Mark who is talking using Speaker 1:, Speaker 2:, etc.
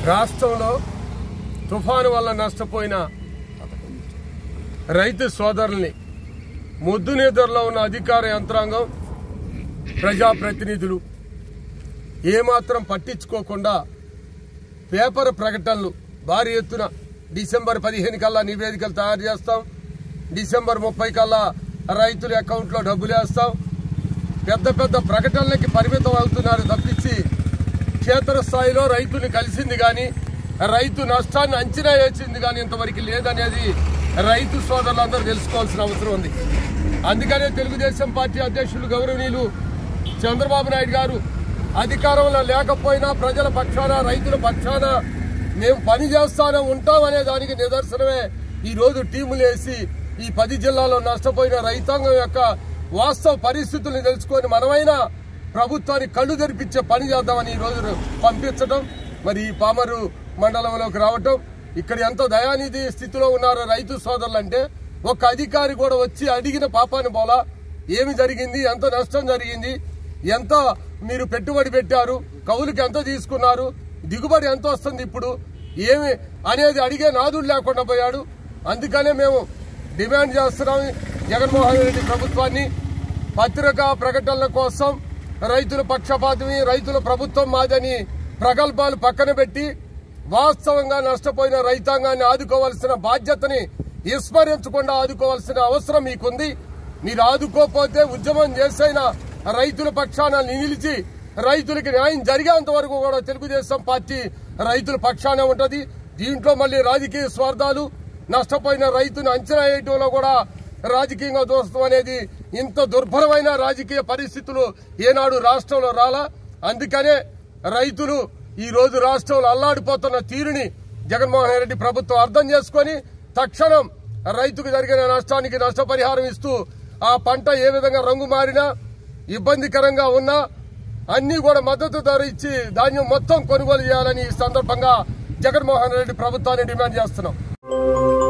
Speaker 1: రాష్ట్రంలో తుఫాను వల్ల నష్టపోయిన రైతు సోదరుల్ని ముద్దు నిద్రలో ఉన్న అధికార యంత్రాంగం ప్రజాప్రతినిధులు ఏమాత్రం పట్టించుకోకుండా పేపర్ ప్రకటనలు భారీ ఎత్తున డిసెంబర్ పదిహేను కల్లా నివేదికలు తయారు చేస్తాం డిసెంబర్ ముప్పై కల్లా రైతుల అకౌంట్లో డబ్బులు వేస్తాం పెద్ద పెద్ద ప్రకటనలకి పరిమితం అవుతున్నారు తప్పించి క్షేత్రస్థాయిలో రైతుని కలిసింది కానీ రైతు నష్టాన్ని అంచనా వేసింది కానీ ఇంతవరకు లేదనేది రైతు సోదరులందరూ తెలుసుకోవాల్సిన అవసరం ఉంది అందుకనే తెలుగుదేశం పార్టీ అధ్యక్షులు గౌరవనీయులు చంద్రబాబు నాయుడు గారు అధికారంలో లేకపోయినా ప్రజల పక్షాన రైతుల పక్షాన మేము పని చేస్తానే ఉంటాం అనే దానికి నిదర్శనమే ఈ రోజు టీములు వేసి ఈ పది జిల్లాలో నష్టపోయిన రైతాంగం యొక్క వాస్తవ పరిస్థితుల్ని తెలుసుకొని మనమైనా ప్రభుత్వానికి కళ్ళు తెరిపించే పని చేద్దామని ఈ రోజు పంపించడం మరి ఈ పామరు మండలంలోకి రావటం ఇక్కడ ఎంతో దయానిధి స్థితిలో ఉన్నారు రైతు సోదరులు అంటే ఒక అధికారి కూడా వచ్చి అడిగిన పాపాన్ని పోలా ఏమి జరిగింది ఎంత నష్టం జరిగింది ఎంత మీరు పెట్టుబడి పెట్టారు కవులకి ఎంత తీసుకున్నారు దిగుబడి ఎంత వస్తుంది ఇప్పుడు ఏమి అనేది అడిగే నాదుడు లేకుండా పోయాడు అందుకనే మేము డిమాండ్ చేస్తున్నాం జగన్మోహన్ రెడ్డి ప్రభుత్వాన్ని పత్రికా ప్రకటనల కోసం రైతుల పక్షపాతమి రైతుల ప్రభుత్వం మాదని ప్రగల్భాలు పక్కన పెట్టి వాస్తవంగా నష్టపోయిన రైతాంగాన్ని ఆదుకోవాల్సిన బాధ్యతని విస్మరించకుండా ఆదుకోవాల్సిన అవసరం మీకుంది మీరు ఆదుకోకపోతే ఉద్యమం చేసైనా రైతుల పక్షాన నిలిచి రైతులకి న్యాయం జరిగేంత వరకు కూడా తెలుగుదేశం పార్టీ రైతుల పక్షానే ఉంటది దీంట్లో మళ్ళీ రాజకీయ స్వార్థాలు నష్టపోయిన రైతును అంచనా వేయటంలో కూడా రాజకీయంగా దోస్తం అనేది ఇంత దుర్భరమైన రాజకీయ పరిస్థితులు ఏనాడు రాష్ట్రంలో రాలా అందుకనే రైతులు ఈ రోజు రాష్ట్రంలో అల్లాడిపోతున్న తీరుని జగన్మోహన్ రెడ్డి ప్రభుత్వం అర్థం చేసుకొని తక్షణం రైతుకు జరిగిన నష్టానికి నష్టపరిహారం ఇస్తూ ఆ పంట ఏ విధంగా రంగు మారినా ఇబ్బందికరంగా ఉన్నా అన్ని కూడా మద్దతు ధర ఇచ్చి ధాన్యం మొత్తం కొనుగోలు చేయాలని ఈ సందర్భంగా జగన్మోహన్ రెడ్డి ప్రభుత్వాన్ని డిమాండ్ చేస్తున్నాం